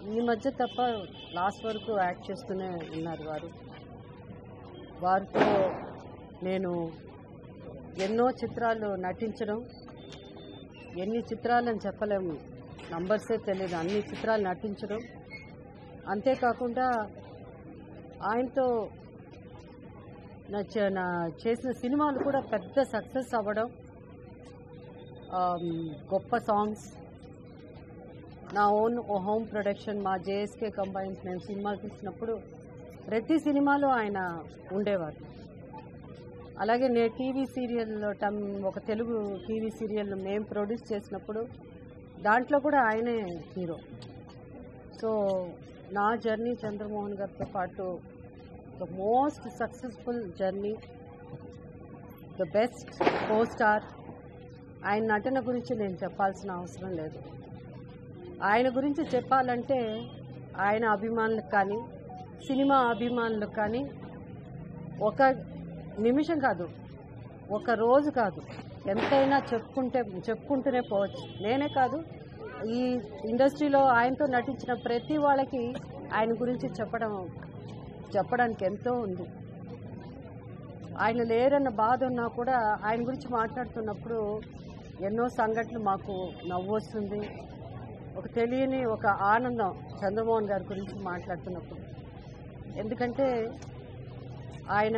ఈ మధ్య తప్ప లాస్ట్ వరకు యాక్ట్ చేస్తూనే ఉన్నారు వారు వారితో నేను ఎన్నో చిత్రాలు నటించడం ఎన్ని చిత్రాలని చెప్పలేము నంబర్సే తెలియదు అన్ని చిత్రాలు నటించడం అంతేకాకుండా ఆయనతో నా చే- నా చేసిన సినిమాలు కూడా పెద్ద సక్సెస్ అవ్వడం ఆమ్, గొప్ప సాంగ్స్ నా ఓన్ హోమ్ ప్రొడక్షన్ మా జేఎస్కే కంబైన్స్ మేము సినిమాలు తీసినప్పుడు ప్రతి సినిమాలో ఆయన ఉండేవారు అలాగే నేను టీవీ సీరియల్లో టమ్ ఒక తెలుగు టీవీ సీరియల్ మేము ప్రొడ్యూస్ చేసినప్పుడు దాంట్లో కూడా ఆయనే హీరో సో నా జర్నీ చంద్రమోహన్ గారితో పాటు the most successful journey the best co star ఆయన నటన గురించి నేను చెప్పాల్సిన అవసరం లేదు ఆయన గురించి చెప్పాలంటే ఆయన అభిమానులకు కానీ సినిమా అభిమానులకు కానీ ఒక నిమిషం కాదు ఒక రోజు కాదు ఎంతైనా చెప్పుకుంటే చెప్పుకుంటూనే పోవచ్చు నేనే కాదు ఈ ఇండస్ట్రీలో ఆయనతో నటించిన ప్రతి వాళ్ళకి ఆయన గురించి చెప్పడం చెప్పడానికి ఎంతో ఉంది ఆయన లేరన్న బాధ ఉన్నా కూడా ఆయన గురించి మాట్లాడుతున్నప్పుడు ఎన్నో సంఘటనలు మాకు నవ్వు వస్తుంది ఒక తెలియని ఒక ఆనందం చంద్రమోహన్ గారి గురించి మాట్లాడుతున్నప్పుడు ఎందుకంటే ఆయన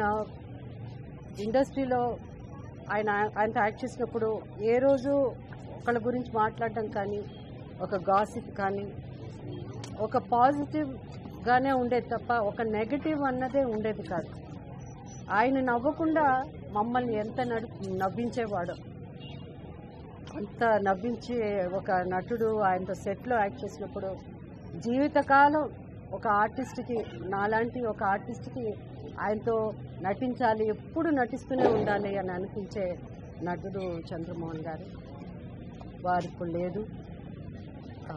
ఇండస్ట్రీలో ఆయన ఆయనతో యాక్ట్ చేసినప్పుడు ఏ రోజు ఒకళ్ళ గురించి మాట్లాడడం కానీ ఒక గాసిప్ కానీ ఒక పాజిటివ్గానే ఉండేది తప్ప ఒక నెగటివ్ అన్నదే ఉండేది కాదు ఆయన నవ్వకుండా మమ్మల్ని ఎంత నడి నవ్వించేవాడు అంత నవ్వించి ఒక నటుడు ఆయనతో సెట్లో యాక్ట్ చేసినప్పుడు జీవితకాలం ఒక ఆర్టిస్ట్కి నాలాంటి ఒక ఆర్టిస్ట్కి ఆయనతో నటించాలి ఎప్పుడు నటిస్తూనే ఉండాలి అని అనిపించే నటుడు చంద్రమోహన్ గారు వారు ఇప్పుడు లేదు ఆ,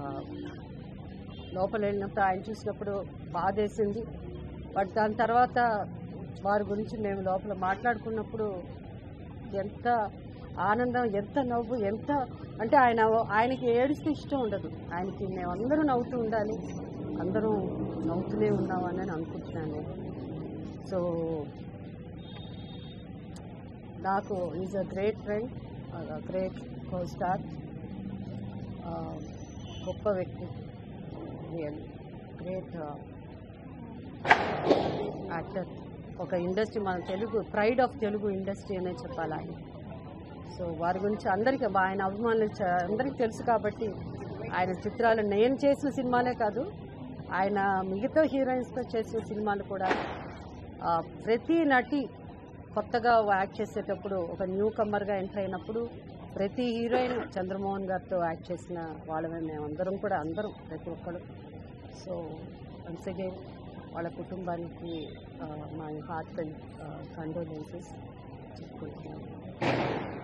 లోపల వెళ్ళినప్పుడు ఆయన చూసినప్పుడు బాధేసింది బట్ దాని తర్వాత వారి గురించి మేము లోపల మాట్లాడుకున్నప్పుడు ఎంత ఆనందం ఎంత నవ్వు ఎంత అంటే ఆయన ఆయనకి ఏడిస్తే ఇష్టం ఉండదు ఆయనకి మేమందరూ నవ్వుతూ ఉండాలి అందరూ నవ్వుతూనే ఉన్నామని నేను అనుకుంటున్నాను నేను సో నాకు is a great friend great co star గొప్ప వ్యక్తి రియల్ గ్రేట్ యాక్టర్ ఒక ఇండస్ట్రీ మన Telugu pride of Telugu industry అనే చెప్పాలి ఆయన సో వారి గురించి అందరికీ ఆయన అభిమానులు చ- అందరికీ తెలుసు కాబట్టి ఆయన చిత్రాలు నేను చేసిన సినిమాలే కాదు ఆయన మిగతా హీరోయిన్స్తో చేసిన సినిమాలు కూడా ఆ, ప్రతి నటి కొత్తగా యాక్ట్ చేసేటప్పుడు ఒక న్యూ కమ్మర్గా ఎంటర్ అయినప్పుడు ప్రతి హీరోయిన్ చంద్రమోహన్ గారితో యాక్ట్ చేసిన వాళ్ళమే మేము అందరం కూడా అందరం ప్రతి ఒక్కరు సో వన్స్ అగైన్ వాళ్ళ కుటుంబానికి మా హార్ట్ కండోలెన్సెస్ చెప్పుకుంటున్నాను